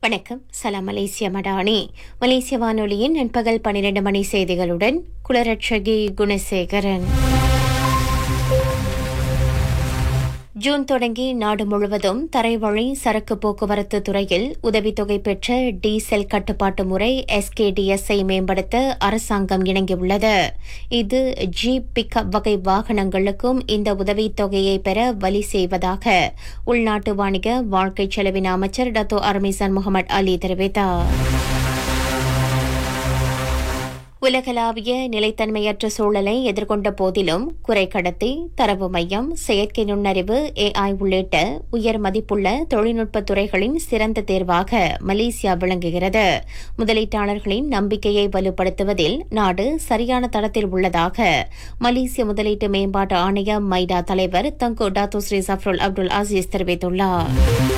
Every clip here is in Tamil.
வணக்கம் சலாம் மலேசிய மடானி மலேசிய வானொலியின் நண்பகல் பன்னிரண்டு மணி செய்திகளுடன் குலரட்சகி குணசேகரன் ஜூன் தொடங்கி நாடு முழுவதும் தரைவழி சரக்கு போக்குவரத்து துறையில் உதவித்தொகை பெற்ற டீசல் கட்டுப்பாட்டு முறை எஸ்கேடிஎஸ்ஐ மேம்படுத்த அரசாங்கம் இணங்கியுள்ளது இது ஜீப் பிக்அப் வகை வாகனங்களுக்கும் இந்த உதவித்தொகையை பெற வழி செய்வதாக உள்நாட்டு வாணிக வாழ்க்கை செலவின அமைச்சர் டத்தோ அர்மிசான் முகமது அலி தெரிவித்தார் உலகளாவிய நிலைத்தன்மையற்ற சூழலை எதிர்கொண்ட போதிலும் குறைக்கடத்தி தரவு மையம் செயற்கை நுண்ணறிவு ஏஐ உள்ளிட்ட உயர் மதிப்புள்ள தொழில்நுட்ப துறைகளின் சிறந்த தேர்வாக மலேசியா விளங்குகிறது முதலீட்டாளர்களின் நம்பிக்கையை வலுப்படுத்துவதில் நாடு சரியான தளத்தில் உள்ளதாக மலேசிய முதலீட்டு மேம்பாட்டு ஆணைய மைடா தலைவர் தங்கு டாத்து ஸ்ரீ சஃப்ருல் அப்துல் அசீஸ் தெரிவித்துள்ளார்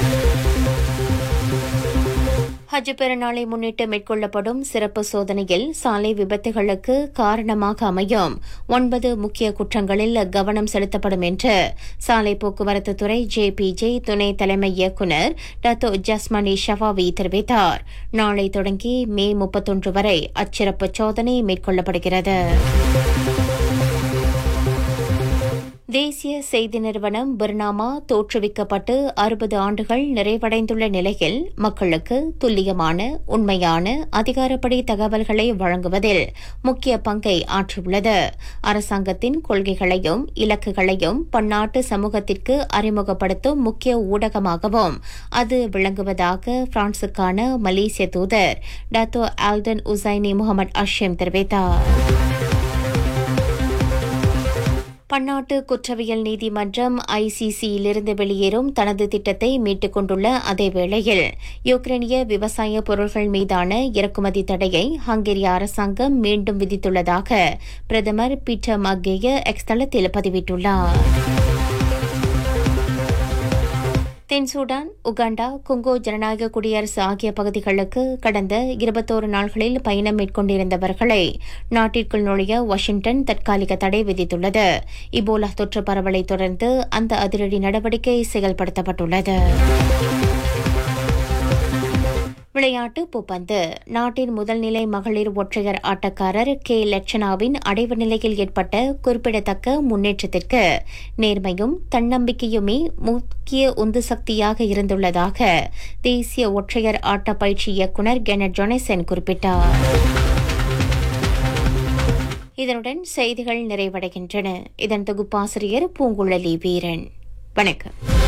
ஹஜ் பெருநாளை முன்னிட்டு மேற்கொள்ளப்படும் சிறப்பு சோதனையில் சாலை விபத்துகளுக்கு காரணமாக அமையும் ஒன்பது முக்கிய குற்றங்களில் கவனம் செலுத்தப்படும் என்று சாலை போக்குவரத்து துறை ஜேபிஜே துணை தலைமை இயக்குநர் டத்தோ ஜஸ்மணி ஷவாவி தெரிவித்தார் நாளை தொடங்கி மே முப்பத்தொன்று வரை அச்சிறப்பு சோதனை மேற்கொள்ளப்படுகிறது தேசிய செய்தி நிறுவனம் பர்னாமா தோற்றுவிக்கப்பட்டு அறுபது ஆண்டுகள் நிறைவடைந்துள்ள நிலையில் மக்களுக்கு துல்லியமான உண்மையான அதிகாரப்படி தகவல்களை வழங்குவதில் முக்கிய பங்கை ஆற்றியுள்ளது அரசாங்கத்தின் கொள்கைகளையும் இலக்குகளையும் பன்னாட்டு சமூகத்திற்கு அறிமுகப்படுத்தும் முக்கிய ஊடகமாகவும் அது விளங்குவதாக பிரான்சுக்கான மலேசிய தூதர் Dato Alden Husaini Mohamed Ashim தெரிவித்தார் பன்னாட்டு குற்றவியல் நீதிமன்றம் ஐசிசியிலிருந்து வெளியேறும் தனது திட்டத்தை மீட்டுக் கொண்டுள்ள அதே வேளையில் யுக்ரைனிய விவசாய பொருட்கள் மீதான இறக்குமதி தடையை ஹங்கேரிய அரசாங்கம் மீண்டும் விதித்துள்ளதாக பிரதமர் பீட்டர் மக்கேய எக்ஸ் தளத்தில் பதிவிட்டுள்ளார் தென் சூடான் உகாண்டா கொங்கோ ஜனநாயக குடியரசு ஆகிய பகுதிகளுக்கு கடந்த இருபத்தோரு நாள்களில் பயணம் மேற்கொண்டிருந்தவர்களை நாட்டிற்குள் நுழைய வாஷிங்டன் தற்காலிக தடை விதித்துள்ளது இபோலா தொற்று பரவலை தொடர்ந்து அந்த அதிரடி நடவடிக்கை செயல்படுத்தப்பட்டுள்ளது விளையாட்டு பூப்பந்து நாட்டின் முதல்நிலை மகளிர் ஒற்றையர் ஆட்டக்காரர் கே லட்சணாவின் அடைவு நிலையில் ஏற்பட்ட குறிப்பிடத்தக்க முன்னேற்றத்திற்கு நேர்மையும் தன்னம்பிக்கையுமே முக்கிய உந்து சக்தியாக இருந்துள்ளதாக தேசிய ஒற்றையர் ஆட்ட பயிற்சி இயக்குநர் கெனட் ஜொனசன் குறிப்பிட்டார் இதனுடன் செய்திகள் நிறைவடைகின்றன இதன் தொகுப்பாசிரியர் பூங்குழலி வீரன் வணக்கம்